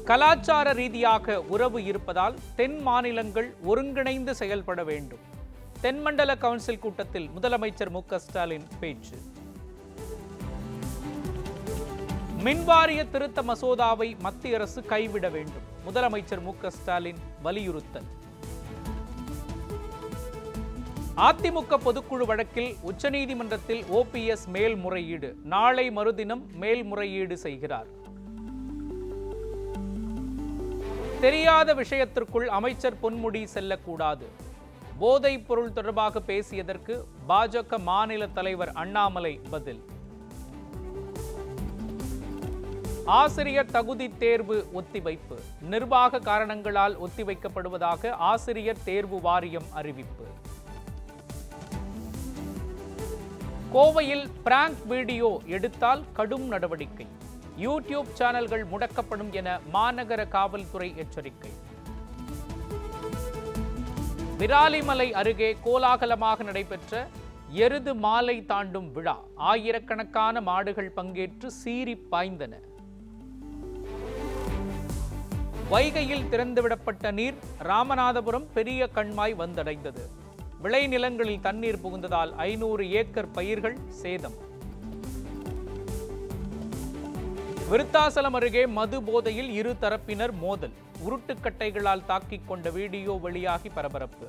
கலாச்சார ரீதியாக உறவு இருப்பதால் தென் மாநிலங்கள் ஒருங்கிணைந்து செயல்பட வேண்டும் தென்மண்டல கவுன்சில் கூட்டத்தில் முதலமைச்சர் மு க ஸ்டாலின் பேச்சு மின்வாரிய திருத்த மசோதாவை மத்திய அரசு கைவிட வேண்டும் முதலமைச்சர் மு க ஸ்டாலின் வலியுறுத்தல் அதிமுக பொதுக்குழு வழக்கில் உச்சநீதிமன்றத்தில் ஓபிஎஸ் மேல்முறையீடு நாளை மறுதினம் மேல்முறையீடு செய்கிறார் தெரியாத விஷயத்திற்குள் அமைச்சர் பொன்முடி செல்லக்கூடாது போதைப் பொருள் தொடர்பாக பேசியதற்கு பாஜக மாநில தலைவர் அண்ணாமலை பதில் ஆசிரியர் தகுதி தேர்வு ஒத்திவைப்பு நிர்வாக காரணங்களால் ஒத்திவைக்கப்படுவதாக ஆசிரியர் தேர்வு வாரியம் அறிவிப்பு கோவையில் பிராங்க் வீடியோ எடுத்தால் கடும் நடவடிக்கை யூடியூப் சேனல்கள் முடக்கப்படும் என மாநகர காவல்துறை எச்சரிக்கை விராலிமலை அருகே கோலாகலமாக நடைபெற்ற எருது மாலை தாண்டும் விழா ஆயிரக்கணக்கான மாடுகள் பங்கேற்று சீறி பாய்ந்தன வைகையில் திறந்துவிடப்பட்ட நீர் ராமநாதபுரம் பெரிய கண்மாய் வந்தடைந்தது விளைநிலங்களில் தண்ணீர் புகுந்ததால் ஐநூறு ஏக்கர் பயிர்கள் சேதம் விருத்தாசலம் அருகே மது போதையில் இரு தரப்பினர் மோதல் உருட்டுக்கட்டைகளால் தாக்கிக் கொண்ட வீடியோ வெளியாகி பரபரப்பு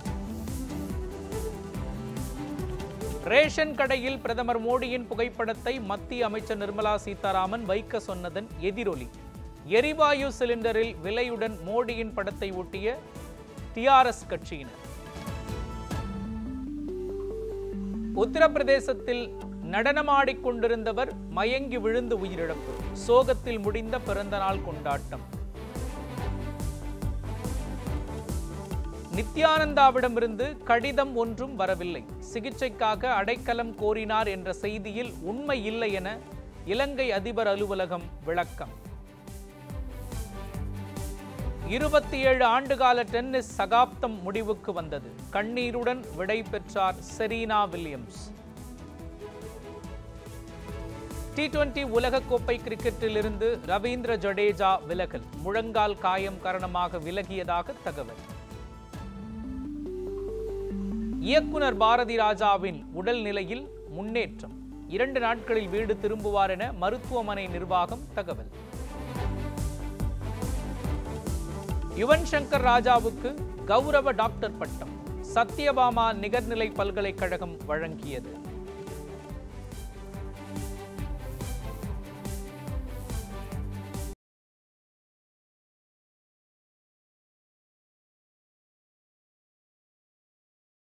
ரேஷன் கடையில் பிரதமர் மோடியின் புகைப்படத்தை மத்திய அமைச்சர் நிர்மலா சீதாராமன் வைக்க சொன்னதன் எதிரொலி எரிவாயு சிலிண்டரில் விலையுடன் மோடியின் படத்தை ஒட்டிய டிஆர்எஸ் கட்சியினர் உத்தரப்பிரதேசத்தில் நடனமாடிக் கொண்டிருந்தவர் மயங்கி விழுந்து உயிரிழப்பு சோகத்தில் முடிந்த பிறந்தநாள் கொண்டாட்டம் நித்யானந்தாவிடமிருந்து கடிதம் ஒன்றும் வரவில்லை சிகிச்சைக்காக அடைக்கலம் கோரினார் என்ற செய்தியில் உண்மை இல்லை என இலங்கை அதிபர் அலுவலகம் விளக்கம் இருபத்தி ஏழு ஆண்டுகால டென்னிஸ் சகாப்தம் முடிவுக்கு வந்தது கண்ணீருடன் விடை பெற்றார் செரீனா வில்லியம்ஸ் டி டுவெண்டி உலகக்கோப்பை கிரிக்கெட்டில் இருந்து ரவீந்திர ஜடேஜா விலகல் முழங்கால் காயம் காரணமாக விலகியதாக தகவல் இயக்குனர் பாரதி ராஜாவின் உடல் நிலையில் முன்னேற்றம் இரண்டு நாட்களில் வீடு திரும்புவார் என மருத்துவமனை நிர்வாகம் தகவல் யுவன் சங்கர் ராஜாவுக்கு கௌரவ டாக்டர் பட்டம் சத்யபாமா நிகர்நிலை பல்கலைக்கழகம் வழங்கியது